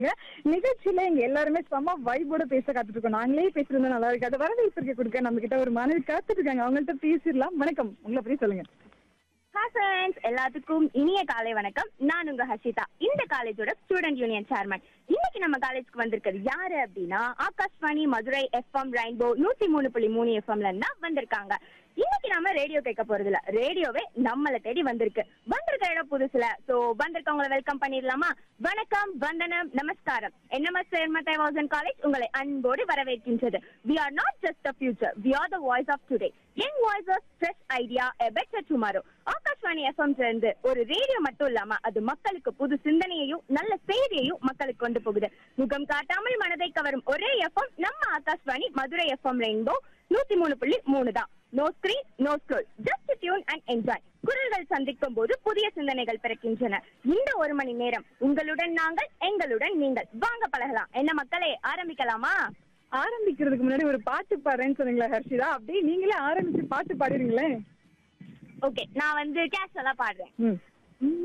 நிகழ்ச்சியில எங்க எல்லாருமே செம்ம வைபோட பேச காத்துட்டு இருக்கோம் நாங்களே பேசுறது நல்லா இருக்காது வரவேற்பு கொடுக்க நம்ம கிட்ட ஒரு மாணவி காத்துட்டு இருக்காங்க அவங்கள்ட்ட பேசிடலாம் வணக்கம் உங்களை பத்தி சொல்லுங்க ஹாய் ஃப்ரெண்ட்ஸ் எல்லாத்துக்கும் இனிய காலை வணக்கம் நான் உங்க ஹர்ஷிதா இந்த காலேஜோட ஸ்டூடெண்ட் யூனியன் சேர்மன் இன்னைக்கு நம்ம காலேஜ்க்கு வந்திருக்கிறது யாரு அப்படின்னா ஆகாஷ்வாணி மதுரை எஃப்எம் ரெயின்போ நூத்தி மூணு புள்ளி மூணு எஃப்எம்ல இருந்தா வந்திருக்காங்க இன்னைக்கு நாம ரேடியோ கேட்க போறது இல்ல ரேடியோவே நம்மள தேடி வந்திருக்கு வந்திருக்க இடம் புதுசுல சோ வந்திருக்கவங்கள வெல்கம் பண்ணிடலாமா வணக்கம் வந்தனம் நமஸ்காரம் என்எம்எஸ் சேர்மத்தை வாசன் காலேஜ் உங்களை அன்போடு வரவேற்கின்றது we are not just a future we are the voice of today young voices fresh idea a better tomorrow Akashvani FM இருந்து ஒரு ரேடியோ மட்டும் இல்லாம அது மக்களுக்கு புது சிந்தனையையும் நல்ல செய்தியையும் மக்களுக்கு கொண்டு போகுது முகம் காட்டாமல் மனதை கவரும் ஒரே எஃப்எம் நம்ம ஆகாஷ்வாணி மதுரை எஃப்எம் ரெயின்போ நூத்தி மூணு புள்ளி மூணு தான் no screen no scroll just tune and enjoy குரல்கள் சந்திக்கும் போது புதிய சிந்தனைகள் பிறக்கின்றன இந்த ஒரு மணி நேரம் உங்களுடன் நாங்கள் எங்களுடன் நீங்கள் வாங்க பழகலாம் என்ன மக்களே ஆரம்பிக்கலாமா ஆரம்பிக்கிறதுக்கு முன்னாடி ஒரு பாட்டு பாடுறேன்னு சொன்னீங்களா ஹர்ஷிதா அப்படியே நீங்களே ஆரம்பிச்சு பாட்டு பாடிடுங்களேன் ஓகே நான் வந்து கேஷுவலா பாடுறேன் ம்